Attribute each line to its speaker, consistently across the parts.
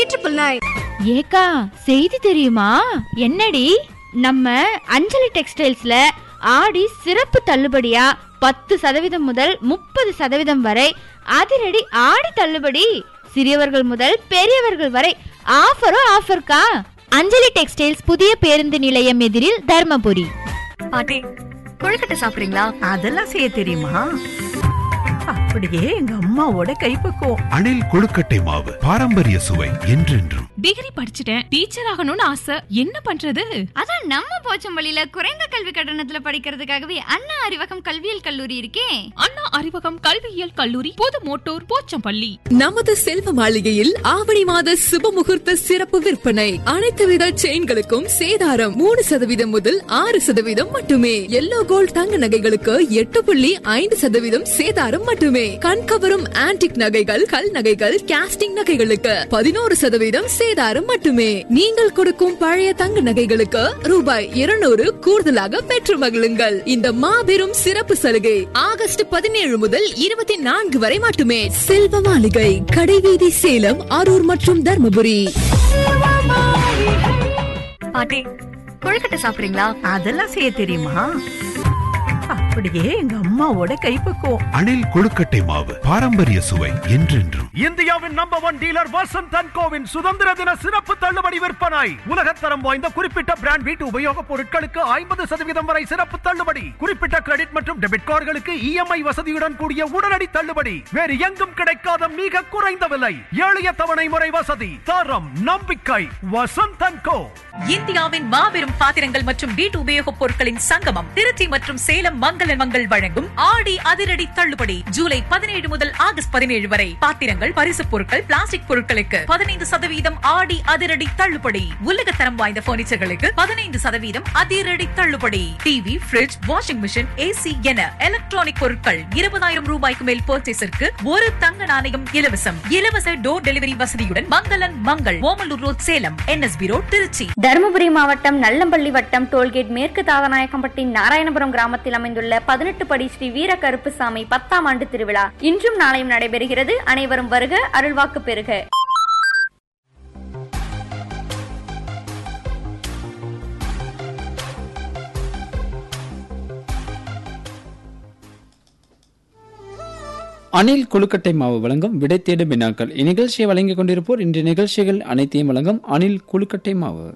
Speaker 1: eight triple nine
Speaker 2: ஏக்கா செய்தி தெரியுமா என்னடி நம்ம அஞ்சலி டெக்ஸ்டைல்ஸ்ல ஆடி சிறப்பு தள்ளுபடியா பத்து சதவீதம் முதல் முப்பது சதவீதம் வரை அதிரடி ஆடி தள்ளுபடி சிறியவர்கள் முதல் பெரியவர்கள் வரை ஆஃபரும் ஆஃபர்க்கா அஞ்சலி டெக்ஸ்டைல்ஸ் புதிய பேருந்து நிலையம் எதிரில் தர்மபுரி
Speaker 3: பாட்டி கொழுக்கட்டை சாப்பிடுறீங்களா
Speaker 4: அதெல்லாம் செய்ய தெரியுமா அப்படியே எங்க அம்மாவோட கைப்பக்குவம்
Speaker 5: அணில் கொழுக்கட்டை மாவு பாரம்பரிய சுவை என்றென்றும்
Speaker 6: டிகிரி படிச்சுட்டேன் டீச்சர் ஆகணும்னு ஆசை என்ன பண்றது
Speaker 2: அதான் நம்ம போச்சம்பள்ளியில குறைந்த கல்வி கட்டணத்துல படிக்கிறதுக்காகவே அண்ணா அறிவகம் கல்வியியல் கல்லூரி இருக்கே
Speaker 6: அண்ணா அறிவகம் கல்வியியல் கல்லூரி புது மோட்டோர் போச்சம்பள்ளி
Speaker 7: நமது செல்வ மாளிகையில் ஆவணி மாத சுப முகூர்த்த சிறப்பு விற்பனை அனைத்து வித செயின்களுக்கும் சேதாரம் மூணு சதவீதம் முதல் ஆறு சதவீதம் மட்டுமே எல்லோ கோல்ட் தங்க நகைகளுக்கு எட்டு புள்ளி ஐந்து சதவீதம் சேதாரம் மட்டுமே கண்கவரும் ஆன்டிக் நகைகள் கல் நகைகள் கேஸ்டிங் நகைகளுக்கு பதினோரு சதவீதம் சேதாரம் மட்டுமே நீங்கள் கொடுக்கும் பழைய தங்க நகைகளுக்கு ரூபாய் இருநூறு கூடுதலாக பெற்று மகிழுங்கள் இந்த மாபெரும் சிறப்பு சலுகை ஆகஸ்ட் பதினேழு முதல் இருபத்தி நான்கு வரை மட்டுமே செல்வ மாளிகை கடைவீதி சேலம் அரூர் மற்றும் தர்மபுரி
Speaker 3: பாட்டி கொழுக்கட்டை சாப்பிடுறீங்களா
Speaker 4: அதெல்லாம் செய்ய தெரியுமா அப்படியே எங்க அம்மாவோட கைப்பக்குவம்
Speaker 5: அணில் கொழுக்கட்டை மாவு பாரம்பரிய சுவை என்றென்றும்
Speaker 8: இந்தியாவின் number one dealer Vasanth and கோவின் சுதந்திர தின சிறப்பு தள்ளுபடி விற்பனை உலகத்தரம் வாய்ந்த குறிப்பிட்ட பிராண்ட் வீட்டு உபயோகப் பொருட்களுக்கு ஐம்பது சதவீதம் வரை சிறப்பு தள்ளுபடி குறிப்பிட்ட கிரெடிட் மற்றும் டெபிட் கார்டுகளுக்கு இஎம்ஐ வசதியுடன் கூடிய உடனடி தள்ளுபடி வேறு எங்கும் கிடைக்காத மிக குறைந்த விலை எளிய தவணை முறை வசதி தரம் நம்பிக்கை வசந்த் அண்ட் கோ
Speaker 3: இந்தியாவின் மாபெரும் பாத்திரங்கள் மற்றும் வீட்டு உபயோகப் பொருட்களின் சங்கமம் திருச்சி மற்றும் சேலம் மங்கள மங்கள் வழங்கும் ஆடி அதிரடி தள்ளுபடி ஜூலை பதினேழு முதல் ஆகஸ்ட் பதினேழு வரை பாத்திரங்கள் பரிசுப் பொருட்கள் பிளாஸ்டிக் பொருட்களுக்கு பதினைந்து சதவீதம் ஆடி அதிரடி தள்ளுபடி உலகத்தரம் வாய்ந்த பர்னிச்சர்களுக்கு பதினைந்து சதவீதம் அதிரடி தள்ளுபடி TV fridge washing machine AC என எலக்ட்ரானிக் பொருட்கள் இருபதாயிரம் ரூபாய்க்கு மேல் பர்ச்சேஸிற்கு ஒரு தங்க நாணயம் இலவசம் இலவச டோர் டெலிவரி வசதியுடன் மங்களன் Mangal Omalur road Salem NSP road Trichy
Speaker 9: Dharmapuri மாவட்டம் நல்லம்பள்ளி வட்டம் டோல்கேட் மேற்கு தாதநாயக்கம்பட்டி நாராயணபுரம் கிராமத்தில் அமைந்துள்ள பதினெட்டு படி ஸ்ரீ வீர கருப்புசாமி பத்தாம் ஆண்டு திருவிழா இன்றும் நாளையும் நடைபெறுகிறது அனைவரும் வருக அருள்வாக்கு பெறுக
Speaker 10: அணில் கொழுக்கட்டை மாவு வழங்கும் விடை தேடும் வினாக்கள் இந்நிகழ்ச்சியை வழங்கிக் கொண்டிருப்போர் இன்று நிகழ்ச்சிகள் அனைத்தையும் வழங்கும் அணில் கொழுக்கட்டை மாவு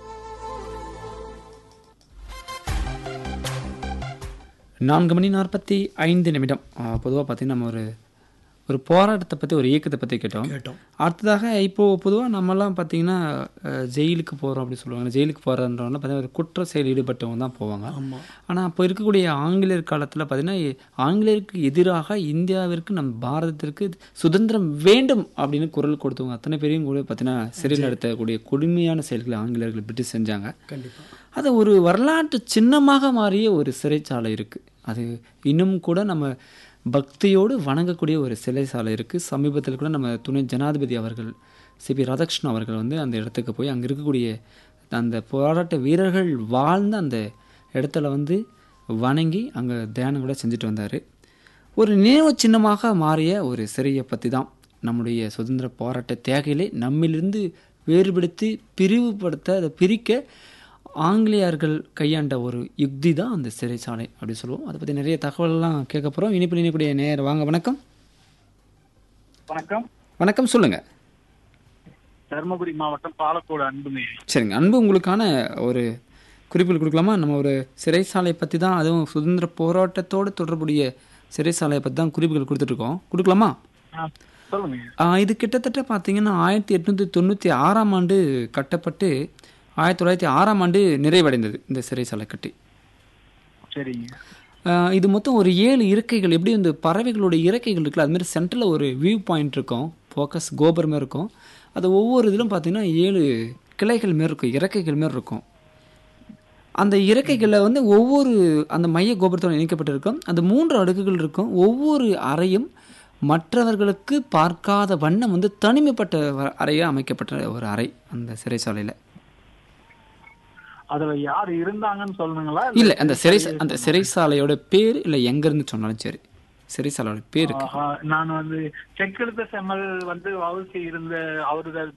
Speaker 10: நான்கு மணி நாற்பத்தி ஐந்து நிமிடம் பொதுவாக பார்த்தீங்கன்னா நம்ம ஒரு ஒரு போராட்டத்தை பற்றி ஒரு இயக்கத்தை பற்றி கேட்டோம் அடுத்ததாக இப்போது பொதுவாக நம்மலாம் பார்த்தீங்கன்னா அஹ், ஜெயிலுக்கு போகிறோம் அப்படின்னு சொல்லுவாங்க ஜெயிலுக்கு போகிறன்றவங்க பார்த்தீங்கன்னா ஒரு குற்ற செயல் ஈடுபட்டவங்க தான் போவாங்க ஆனால் அப்போ இருக்கக்கூடிய ஆங்கிலேயர் காலத்தில் பார்த்தீங்கன்னா ஆங்கிலேயருக்கு எதிராக இந்தியாவிற்கு நம் பாரதத்திற்கு சுதந்திரம் வேண்டும் அப்படின்னு குரல் கொடுத்தவங்க அத்தனை பேரையும் கூட பார்த்தீங்கன்னா சிறையில் நடத்தக்கூடிய கொடுமையான செயல்களை ஆங்கிலேயர்கள் பிரிட்டிஷ் செஞ்சாங்க அது ஒரு வரலாற்று சின்னமாக மாறிய ஒரு சிறைச்சாலை இருக்குது அது இன்னும் கூட நம்ம பக்தியோடு வணங்கக்கூடிய ஒரு சிறைச்சாலை இருக்குது சமீபத்தில் கூட நம்ம துணை ஜனாதிபதி அவர்கள் சிபி ராதாகிருஷ்ணன் அவர்கள் வந்து அந்த இடத்துக்கு போய் அங்கே இருக்கக்கூடிய அந்த போராட்ட வீரர்கள் வாழ்ந்த அந்த இடத்துல வந்து வணங்கி அங்கே தியானம் கூட செஞ்சுட்டு வந்தார் ஒரு நினைவு சின்னமாக மாறிய ஒரு சிறையை பற்றி தான் நம்முடைய சுதந்திர போராட்ட தியாகிகளை நம்மிலிருந்து வேறுபடுத்தி பிரிவுபடுத்த அதை பிரிக்க ஆங்கிலேயர்கள் கையாண்ட ஒரு யுக்தி தான் அந்த சிறைச்சாலை அப்படி சொல்லுவோம் அதை பற்றி நிறைய தகவல்லாம் கேட்க போகிறோம் இனிப்பில் இனிக்கூடிய நேர் வாங்க வணக்கம்
Speaker 11: வணக்கம்
Speaker 10: வணக்கம் சொல்லுங்கள்
Speaker 11: தருமபுரி மாவட்டம் பாலக்கோடு அன்புமே
Speaker 10: சரிங்க அன்பு உங்களுக்கான ஒரு குறிப்புகள் கொடுக்கலாமா நம்ம ஒரு சிறைச்சாலை பற்றி தான் அதுவும் சுதந்திர போராட்டத்தோடு தொடர்புடைய சிறைச்சாலையை பற்றி தான் குறிப்புகள் கொடுத்துட்ருக்கோம் கொடுக்கலாமா
Speaker 11: சொல்லுங்க
Speaker 10: ஆ, இது கிட்டத்தட்ட பார்த்தீங்கன்னா ஆயிரத்தி எட்நூற்றி தொண்ணூற்றி ஆறாம் ஆண்டு கட்டப்பட்டு ஆயிரத்தி தொள்ளாயிரத்தி ஆறாம் ஆண்டு நிறைவடைந்தது இந்த சிறைச்சாலை கட்டி
Speaker 11: சரிங்க
Speaker 10: ஆ, இது மொத்தம் ஒரு ஏழு இருக்கைகள் எப்படி இந்த பறவைகளோட இறக்கைகள் இருக்குல்ல அது மாதிரி சென்டரில் ஒரு வியூ பாயிண்ட் இருக்கும் ஃபோக்கஸ் கோபுரமே இருக்கும் அது ஒவ்வொரு இதிலும் பார்த்தீங்கன்னா ஏழு கிளைகள் மாரி இருக்கும் இறக்கைகள் மாரி இருக்கும் அந்த இறக்கைகளில் வந்து ஒவ்வொரு அந்த மைய கோபுரத்தோடு இணைக்கப்பட்டிருக்கும் அந்த மூன்று அடுக்குகள் இருக்கும் ஒவ்வொரு அறையும் மற்றவர்களுக்கு பார்க்காத வண்ணம் வந்து தனிமைப்பட்ட வ- அறையாக அமைக்கப்பட்ட ஒரு அறை அந்த சிறைச்சாலையில்
Speaker 11: அதுல யார் இருந்தாங்கன்னு சொல்லணுங்களா
Speaker 10: இல்லை அந்த சிறை அந்த சிறைச்சாலையோட பேர் இல்லை எங்கேருந்து சொன்னாலும் சரி சிறைச்சாலையோட பேருக்கு
Speaker 11: ஆஹா, நான் வந்து செக்கெழுத்த செம்மல் வந்து வவுசி இருந்த அவரு